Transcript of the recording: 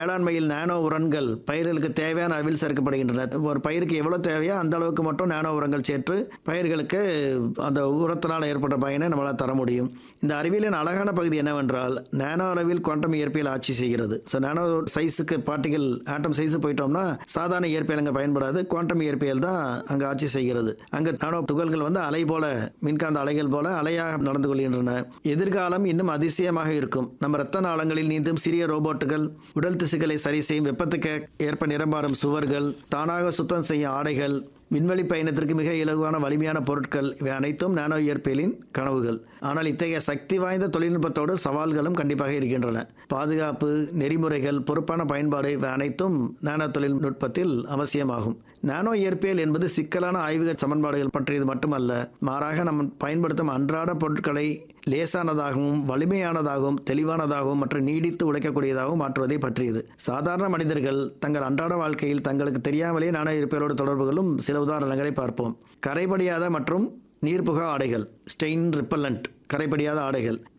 வேளாண்மையில் நானோ உரங்கள் பயிர்களுக்கு தேவையான அளவில் சேர்க்கப்படுகின்றன ஒரு பயிருக்கு எவ்வளோ தேவையோ அந்த அளவுக்கு மட்டும் நானோ உரங்கள் சேர்த்து பயிர்களுக்கு அந்த உரத்தினால் ஏற்பட்ட பயனை நம்மளால் தர முடியும் இந்த அறிவியலின் அழகான பகுதி என்னவென்றால் நானோ அளவில் குவாண்டம் இயற்பியல் ஆட்சி செய்கிறது ஸோ நானோ சைஸுக்கு பார்ட்டிகல் ஆட்டம் சைஸு போயிட்டோம்னா சாதாரண இயற்பியல் அங்கே பயன்படாது குவாண்டம் இயற்பியல் தான் அங்கே ஆட்சி செய்கிறது அங்கே நானோ துகள்கள் வந்து அலை போல மின்காந்த அலைகள் போல அலையாக நடந்து கொள்கின்றன எதிர்காலம் இன்னும் அதிசயமாக இருக்கும் நம்ம ரத்த நாளங்களில் நீந்தும் சிறிய ரோபோட்டுகள் உடல் திசுக்களை சரி செய்யும் வெப்பத்துக்கு ஏற்ப நிறமாறும் சுவர்கள் தானாக சுத்தம் செய்யும் ஆடைகள் விண்வெளி பயணத்திற்கு மிக இலகுவான வலிமையான பொருட்கள் இவை அனைத்தும் நானோ இயற்பியலின் கனவுகள் ஆனால் இத்தகைய சக்தி வாய்ந்த தொழில்நுட்பத்தோடு சவால்களும் கண்டிப்பாக இருக்கின்றன பாதுகாப்பு நெறிமுறைகள் பொறுப்பான பயன்பாடு இவை அனைத்தும் நானோ தொழில்நுட்பத்தில் அவசியமாகும் நானோ இயற்பியல் என்பது சிக்கலான ஆய்வக சமன்பாடுகள் பற்றியது மட்டுமல்ல மாறாக நம்ம பயன்படுத்தும் அன்றாட பொருட்களை லேசானதாகவும் வலிமையானதாகவும் தெளிவானதாகவும் மற்றும் நீடித்து உழைக்கக்கூடியதாகவும் மாற்றுவதை பற்றியது சாதாரண மனிதர்கள் தங்கள் அன்றாட வாழ்க்கையில் தங்களுக்கு தெரியாமலே நானோ இயற்பியலோடு தொடர்பு கொள்ளும் சில உதாரணங்களை பார்ப்போம் கரைபடியாத மற்றும் நீர்ப்புகா ஆடைகள் ஸ்டெயின் ரிப்பல்லண்ட் கரைபடியாத ஆடைகள்